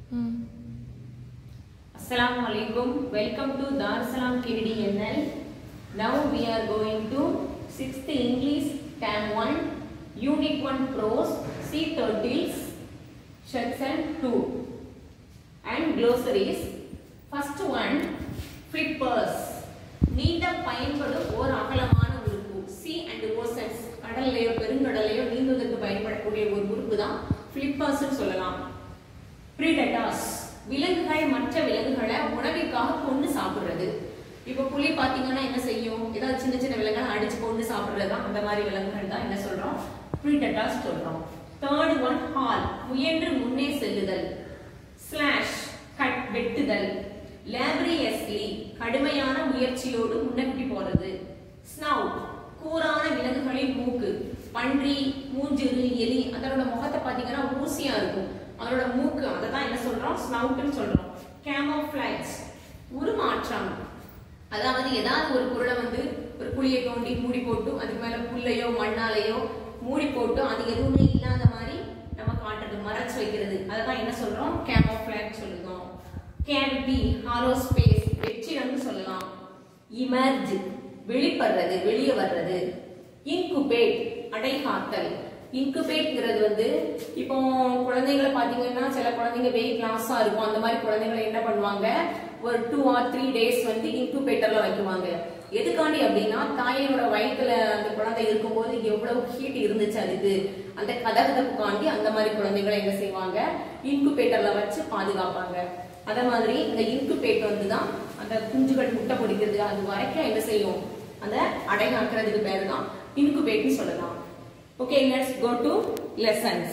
Assalamu alaikum. Welcome to Dar Salam KDNL. Now we are going to 6th English Term 1, Unit 1 Prose, Sea Turtles, Section 2 and glossaries. First one, flippers. நீந்த பயன்படும் ஓர் அகலமான உறுப்பு sea and oceans கடல்லையோ பெருங்கடலையோ நீந்துவதற்கு பயன்படக்கூடிய ஒரு உறுப்பு தான் ஃபிளிப்பர்ஸ்னு சொல்லலாம் ப்ரீடட்டாஸ் விலங்குகள் மற்ற விலங்குகளை உணவிற்காக கொண்டு சாப்பிடுறது இப்போ புலி பாத்தீங்கன்னா என்ன செய்யும் ஏதாவது சின்ன சின்ன விலங்குகளை அடிச்சு கொண்டு சாப்பிடுறது தான் அந்த மாதிரி விலங்குகள் தான் என்ன சொல்றோம் ப்ரீடட்டாஸ் சொல்றோம் தேர்ட் ஒன் ஹால் முயன்று முன்னே செல்லுதல் ஸ்லாஷ் கட் வெட்டுதல் லேபரியஸ்லி கடுமையான முயற்சியோடு முன்னோக்கி போறது ஸ்னவுட் கூரான விலங்குகளின் மூக்கு பன்றி மூஞ்சிறு எலி அதனோட முகத்தை பாத்தீங்கன்னா ஊசியா இருக்கும் அதனோட மூக்கு அதை தான் என்ன சொல்றோம் ஸ்னவுட்னு சொல்றோம் கேமோஃபிளாக்ஸ் உருமாற்றம் அதாவது ஏதாவது ஒரு பொருளை வந்து ஒரு குழியை தோண்டி மூடி போட்டு அதுக்கு மேல புல்லையோ மண்ணாலையோ மூடி போட்டு அது எதுவுமே இல்லாத மாதிரி நம்ம காட்டுறது மறைச்சு வைக்கிறது அதை தான் என்ன சொல்றோம் கேமோஃபிளாக் சொல்லுதோம் கேவிட்டி ஹாலோ ஸ்பேஸ் வெற்றிடம்னு சொல்லலாம் இமர்ஜ் வெளிப்படுறது வெளியே வர்றது இன்குபேட் அடைகாத்தல் இன்குபேட்ங்கிறது வந்து இப்போ குழந்தைங்களை பாத்தீங்கன்னா சில குழந்தைங்க வெயிட் லாஸா இருக்கும் அந்த மாதிரி குழந்தைங்களை என்ன பண்ணுவாங்க ஒரு டூ ஆர் த்ரீ டேஸ் வந்து இன்குபேட்டர்ல வைக்குவாங்க எதுக்காண்டி அப்படின்னா தாயோட வயிற்றுல அந்த குழந்தை இருக்கும்போது எவ்வளவு ஹீட் இருந்துச்சு அதுக்கு அந்த கதகதப்புக்காண்டி அந்த மாதிரி குழந்தைகளை என்ன செய்வாங்க இன்குபேட்டர்ல வச்சு பாதுகாப்பாங்க அதே மாதிரி இந்த இன்குபேட் வந்து தான் அந்த குஞ்சுகள் முட்டை பொடிக்கிறது அது வரைக்கும் என்ன செய்யும் அந்த அடைகாக்கிறதுக்கு பேர் தான் இன்குபேட்னு சொல்லலாம் Okay, let's go to lessons.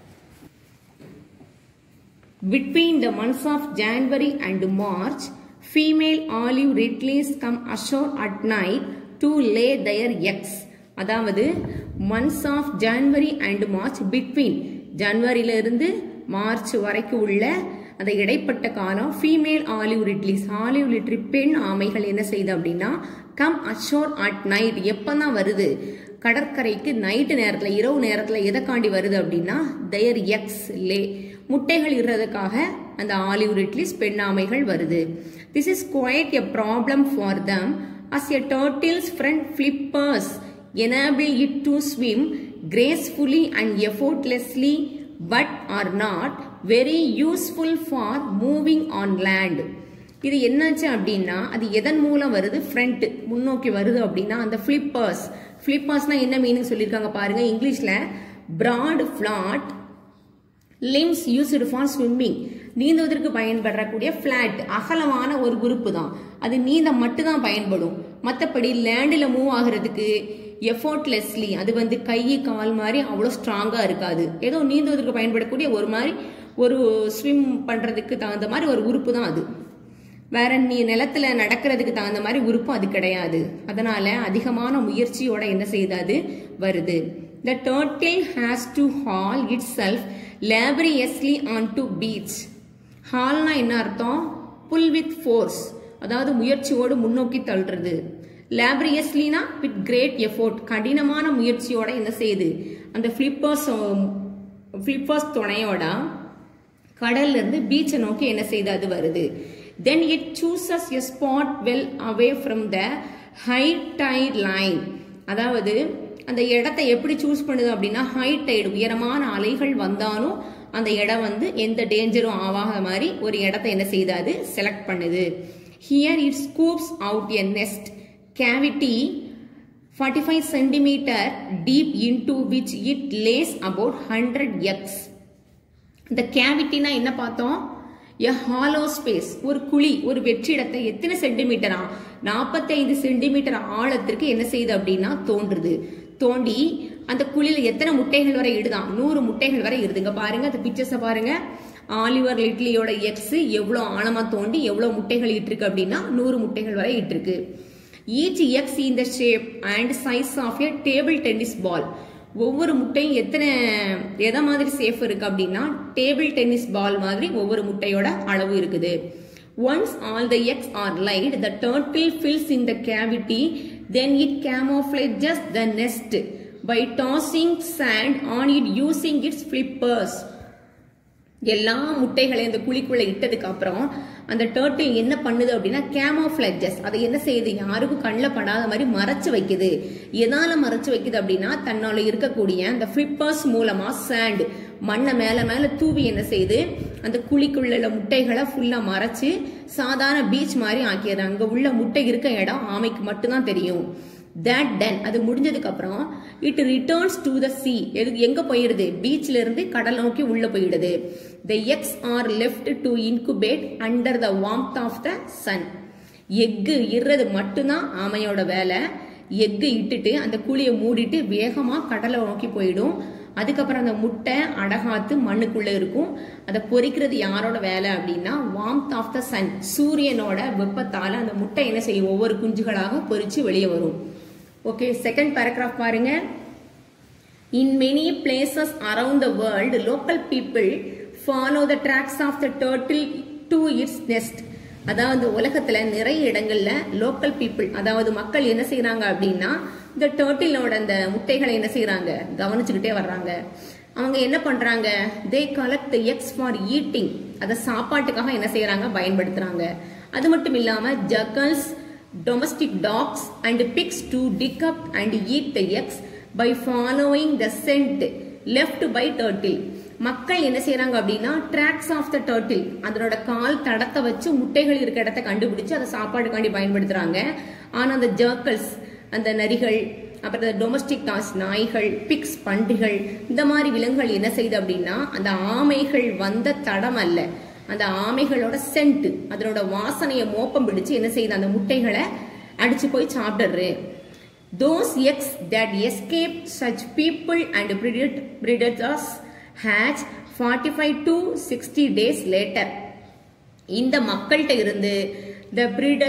Between the months of January and March, female olive ridleys come ashore at night to lay their eggs. அதாவது months of January and March between ஜனவரியில இருந்து மார்ச் வரைக்கும் உள்ள அந்த இடைப்பட்ட காலம் female olive ridleys olive ridley பெண் ஆமைகள் என்ன செய்யுது அப்படின்னா கம் அஷோர் அட் நைட் எப்பதான் வருது கடற்கரைக்கு நைட்டு நேரத்தில் இரவு நேரத்தில் எதைக்காண்டி வருது அப்படின்னா தயர் எக்ஸ் லே முட்டைகள் இடுறதுக்காக அந்த ஆலிவ் ரிட்லிஸ் பெண்ணாமைகள் வருது this is quite a problem for them as a turtles front flippers enable it to swim gracefully and effortlessly but are not very useful for moving on land இது என்னாச்சு அப்படின்னா அது எதன் மூலம் வருது ஃப்ரண்ட் முன்னோக்கி வருது அப்படின்னா அந்த ஃபிளிப்பர்ஸ் ஃபிளிப்பர்ஸ்னா என்ன மீனிங் சொல்லியிருக்காங்க பாருங்க இங்கிலீஷ்ல broad flat limbs used for swimming நீந்துவதற்கு பயன்படக்கூடிய ஃபிளாட் அகலமான ஒரு உறுப்பு தான் அது நீந்த மட்டும் தான் பயன்படும் மற்றபடி லேண்டில் மூவ் ஆகுறதுக்கு எஃபோர்ட்லெஸ்லி அது வந்து கை கால் மாதிரி அவ்வளோ ஸ்ட்ராங்காக இருக்காது ஏதோ நீந்துவதற்கு பயன்படக்கூடிய ஒரு மாதிரி ஒரு ஸ்விம் பண்ணுறதுக்கு தகுந்த மாதிரி ஒரு உறுப்பு தான் அது வேற நீ நிலத்துல நடக்கிறதுக்கு தகுந்த மாதிரி உறுப்பு அது கிடையாது அதனால அதிகமான முயற்சியோட என்ன செய்தாது வருது the turtle has to haul itself laboriously on to beach ஹால்னா என்ன அர்த்தம் புல் வித் ஃபோர்ஸ் அதாவது முயற்சியோடு முன்னோக்கி தள்ளுறது லேபரியஸ்லினா வித் கிரேட் எஃபோர்ட் கடினமான முயற்சியோட என்ன செய்யுது அந்த ஃபிளிப்பர்ஸ் ஃபிளிப்பர்ஸ் துணையோட கடல்ல இருந்து பீச்சை நோக்கி என்ன செய்து அது வருது then it chooses a spot well away from the high tide line அதாவது அந்த இடத்தை எப்படி சூஸ் பண்ணுது அப்படின்னா ஹை டைடு உயரமான அலைகள் வந்தாலும் அந்த இடம் வந்து எந்த டேஞ்சரும் ஆகாத மாதிரி ஒரு இடத்த என்ன செய்யுது அது செலக்ட் பண்ணுது here it scoops out a nest cavity 45 centimetre deep into which it lays about hundred eggs இந்த கேவிட்டினா என்ன பார்த்தோம் எ ஹாலோ ஸ்பேஸ் ஒரு குழி ஒரு வெற்றிடத்தை எத்தனை சென்டிமீட்டரா நாற்பத்தைந்து சென்டிமீட்டர் ஆழத்திற்கு என்ன செய்யுது அப்படின்னா தோன்றுது தோண்டி அந்த குழியில எத்தனை முட்டைகள் வரை இடுதான் நூறு முட்டைகள் வரை இடுதுங்க பாருங்க அந்த பிக்சர்ஸை பாருங்க ஆலிவர் லிட்லியோட எக்ஸ் எவ்வளோ ஆழமா தோண்டி எவ்வளோ முட்டைகள் இட்டிருக்கு அப்படின்னா நூறு முட்டைகள் வரை இட்டிருக்கு each eggs in the shape and size of a table tennis ball ஒவ்வொரு முட்டையும் எத்தனை எதை மாதிரி சேஃப் இருக்கு அப்படின்னா டேபிள் டென்னிஸ் பால் மாதிரி ஒவ்வொரு முட்டையோட அளவு இருக்குது once all the eggs are laid the turtle fills in the cavity then it camouflages the nest by tossing sand on it using its flippers எல்லா முட்டைகளையும் இந்த குழிக்குள்ள இட்டதுக்கு அப்புறம் அந்த டேர்ட்டில் என்ன பண்ணுது அப்படின்னா கேமோஃபிளஜஸ் அதை என்ன செய்யுது யாருக்கும் கண்ணில் படாத மாதிரி மறைச்சு வைக்குது எதால மறைச்சு வைக்குது அப்படின்னா தன்னால இருக்கக்கூடிய அந்த ஃபிளிப்பர்ஸ் மூலமா சாண்ட் மண்ணை மேல மேல தூவி என்ன செய்யுது அந்த குழிக்குள்ள உள்ள முட்டைகளை ஃபுல்லா மறைச்சு சாதாரண பீச் மாதிரி ஆக்கிடுறாங்க அங்க உள்ள முட்டை இருக்க இடம் ஆமைக்கு மட்டும்தான் தெரியும் தட் டன் அது முடிஞ்சதுக்கு அப்புறம் it returns to the sea எங்க போயிடுது பீச்ல இருந்து கடல் நோக்கி உள்ள போயிடுது the eggs are left to incubate under the warmth of the sun egg இடுறது மட்டும்தான் ஆமையோட வேலை எக்கு இட்டுட்டு அந்த குழியை மூடிட்டு வேகமா கடலை நோக்கி போயிடும் அதுக்கப்புறம் அந்த முட்டை அடகாத்து மண்ணுக்குள்ள இருக்கும் அதை பொறிக்கிறது யாரோட வேலை அப்படின்னா வார்ம்த் ஆஃப் த சன் சூரியனோட வெப்பத்தால அந்த முட்டை என்ன செய்யும் ஒவ்வொரு குஞ்சுகளாக பொறிச்சு வெளியே வரும் ஓகே செகண்ட் பேராகிராஃப் பாருங்க in many places around the world local people follow the tracks of the turtle to its nest அதாவது உலகத்துல நிறைய இடங்கள்ல லோக்கல் பீப்புள் அதாவது மக்கள் என்ன செய்யறாங்க அப்படின்னா இந்த டர்ட்டிலோட அந்த முட்டைகளை என்ன செய்யறாங்க கவனிச்சுக்கிட்டே வர்றாங்க அவங்க என்ன பண்றாங்க they collect the eggs for eating அதை சாப்பாட்டுக்காக என்ன செய்யறாங்க பயன்படுத்துறாங்க அது மட்டும் இல்லாம jackals domestic dogs and pigs to dig up and eat the eggs by following the scent left by turtle மக்கள் என்ன செய்யறாங்க அப்படின்னா ட்ராக்ஸ் ஆஃப் த டர்ட்டில் அதனோட கால் தடத்தை வச்சு முட்டைகள் இருக்க இடத்த கண்டுபிடிச்சு அதை சாப்பாடுக்காண்டி பயன்படுத்துறாங்க ஆனா அந்த ஜர்க்கல்ஸ் அந்த நரிகள் அப்புறம் டொமஸ்டிக் டாஸ் நாய்கள் பிக்ஸ் பன்றிகள் இந்த மாதிரி விலங்குகள் என்ன செய்யுது அப்படின்னா அந்த ஆமைகள் வந்த தடம் அல்ல அந்த ஆமைகளோட சென்ட் அதனோட வாசனையை மோப்பம் பிடிச்சு என்ன செய்யுது அந்த முட்டைகளை அடிச்சு போய் சாப்பிடுறது those eggs that escape such people and predators hatch 45 to 60 days later இந்த மக்கள்கிட்ட இருந்து the predator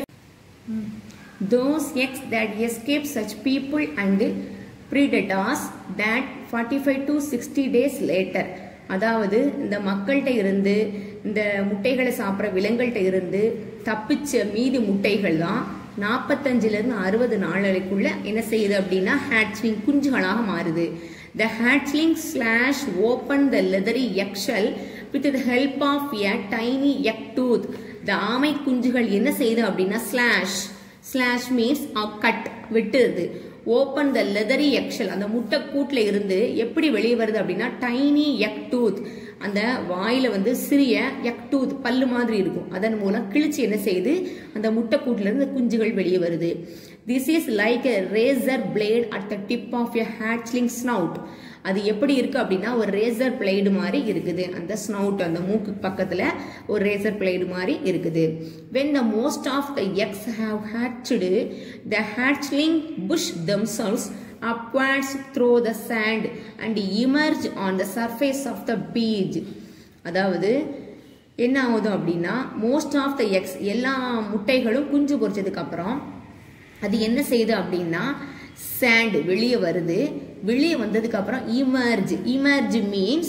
those eggs that escape such people and predators that 45 to 60 days later அதாவது இந்த மக்கள்கிட்ட இருந்து இந்த முட்டைகளை சாப்பிட்ற விலங்குகள்கிட்ட இருந்து தப்பிச்ச மீதி முட்டைகள் தான் நாற்பத்தஞ்சுல இருந்து அறுபது நாளைக்குள்ள என்ன செய்யுது அப்படின்னா ஹேட்ச்லிங் குஞ்சுகளாக மாறுது the hatchling slash open the leathery eggshell with the help of a tiny egg tooth த ஆமை குஞ்சுகள் என்ன செய்யுது அப்படின்னா ஸ்லாஷ் ஸ்லாஷ் மீன்ஸ் கட் வெட்டுறது ஓப்பன் த லெதரி எக்ஷல் அந்த முட்டை கூட்டில் இருந்து எப்படி வெளியே வருது அப்படின்னா டைனி எக் டூத் அந்த வாயில வந்து சிறிய எக் டூத் பல்லு மாதிரி இருக்கும் அதன் மூலம் கிழிச்சு என்ன செய்யுது அந்த முட்டை கூட்டுல இருந்து குஞ்சுகள் வெளியே வருது this is like a razor blade at the tip of a hatchling snout அது எப்படி இருக்கு அப்படின்னா ஒரு ரேசர் பிளேடு மாதிரி இருக்குது அந்த ஸ்னவுட் அந்த மூக்கு பக்கத்துல ஒரு ரேசர் பிளேடு மாதிரி இருக்குது when the most of the eggs have hatched the hatchling bush themselves upwards through the sand and emerge on the surface of the beach அதாவது என்ன ஆகுது அப்படின்னா மோஸ்ட் ஆஃப் த எக்ஸ் எல்லா முட்டைகளும் குஞ்சு பொரிச்சதுக்கு அப்புறம் அது என்ன செய்யுது அப்படின்னா சாண்ட் வெளியே வருது வெளியே வந்ததுக்கு அப்புறம் இமர்ஜ் இமர்ஜ் மீன்ஸ்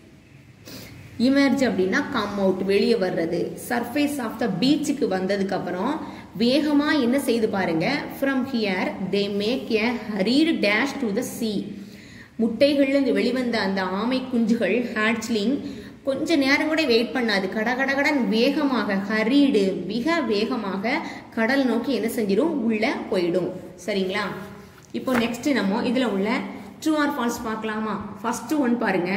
இமர்ஜ் அப்படின்னா கம் அவுட் வெளியே வர்றது சர்ஃபேஸ் ஆஃப் த பீச்சுக்கு வந்ததுக்கு அப்புறம் வேகமா என்ன செய்து பாருங்க from here they make a hurried dash to the sea முட்டைகள்ல இருந்து வெளிவந்த அந்த ஆமை குஞ்சுகள் ஹேட்ச்லிங் கொஞ்ச நேரம் கூட வெயிட் பண்ணாது கடகடகடன் வேகமாக ஹரீடு மிக வேகமாக கடல் நோக்கி என்ன செஞ்சிடும் உள்ள போயிடும் சரிங்களா இப்போ நெக்ஸ்ட் நம்ம இதுல உள்ள ட்ரூ ஆர் ஃபால்ஸ் பார்க்கலாமா ஃபர்ஸ்ட் ஒன் பாருங்க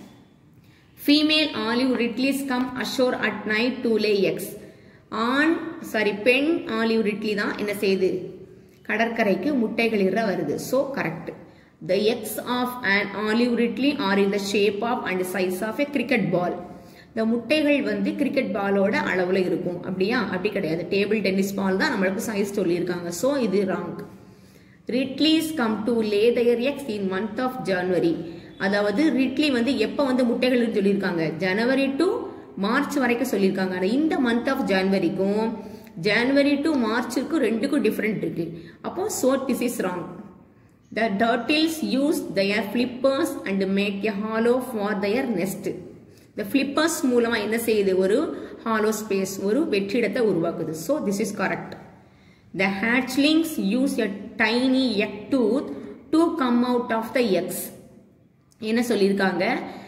female olive ridleys come ashore at night to lay eggs ஆண் சாரி பெண் ஆலிவ் ரிட்லி தான் என்ன செய்யுது கடற்கரைக்கு முட்டைகள் இற வருது so correct the eggs of an olive ridley are in the shape of and size of a cricket ball இந்த முட்டைகள் வந்து கிரிக்கெட் பாலோட அளவில் இருக்கும் அப்படியா அப்படி கிடையாது டேபிள் டென்னிஸ் பால் தான் நம்மளுக்கு சைஸ் சொல்லியிருக்காங்க ஸோ இது wrong ridleys come to lay their eggs in month of January அதாவது ரிட்லி வந்து எப்போ வந்து முட்டைகள் சொல்லியிருக்காங்க ஜனவரி டு மார்ச் வரைக்கும் சொல்லியிருக்காங்க ஆனால் இந்த மந்த் ஆஃப் ஜனவரிக்கும் ஜனவரி டு மார்ச்சுக்கும் ரெண்டுக்கும் டிஃப்ரெண்ட் இருக்கு அப்போ so this is wrong the turtles use their flippers and make a hollow for their nest இந்த ஃபிளிப்பர்ஸ் மூலமா என்ன செய்யுது ஒரு ஹாலோ ஸ்பேஸ் ஒரு வெற்றிடத்தை உருவாக்குது so this is correct the hatchlings use a tiny egg tooth to come out of the eggs என்ன சொல்லியிருக்காங்க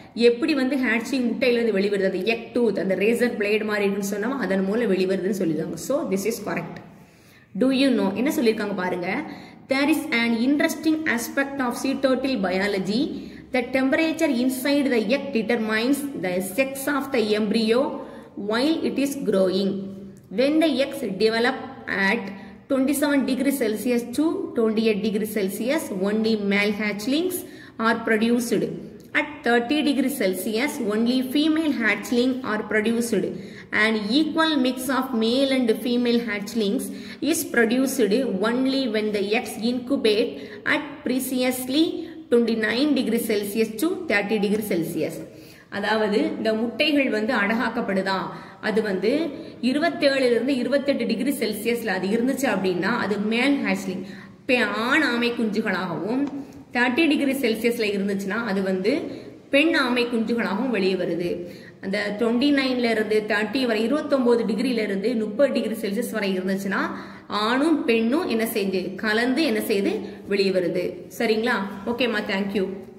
எப்படி வந்து ஹேட்சிங் முட்டையிலிருந்து வெளிவருது அந்த எக் டூத் அந்த ரேசர் பிளேட் மாதிரி இருக்குன்னு சொன்னா அதன் மூலம் வெளிவருதுன்னு சொல்லிடுவாங்க so this is correct do you know என்ன சொல்லியிருக்காங்க பாருங்க there is an interesting aspect of sea turtle biology the temperature inside the egg determines the sex of the embryo while it is growing when the eggs develop at 27 degree celsius to 28 degree celsius only male hatchlings are produced at 30 degree celsius only female hatchling are produced an equal mix of male and female hatchlings is produced only when the eggs incubate at precisely 29 degree celsius to 30 degree celsius அதாவது இந்த முட்டைகள் வந்து அடகாக்கப்படுதா அது வந்து இருபத்தேழுல இருந்து இருபத்தெட்டு degree செல்சியஸ்ல அது இருந்துச்சு அப்படின்னா அது மேல் ஹேச்லிங் ஆண் ஆமை குஞ்சுகளாகவும் தேர்ட்டி டிகிரி செல்சியஸ்ல இருந்துச்சுன்னா அது வந்து பெண் ஆமை குஞ்சுகளாகவும் வெளியே வருது அந்த டுவெண்ட்டி நைன்ல இருந்து தேர்ட்டி வரை இருபத்தொன்பது டிகிரில இருந்து முப்பது டிகிரி செல்சியஸ் வரை இருந்துச்சுன்னா ஆணும் பெண்ணும் என்ன செய்யுது கலந்து என்ன செய்யுது வெளியே வருது சரிங்களா ஓகேம்மா தேங்க்யூ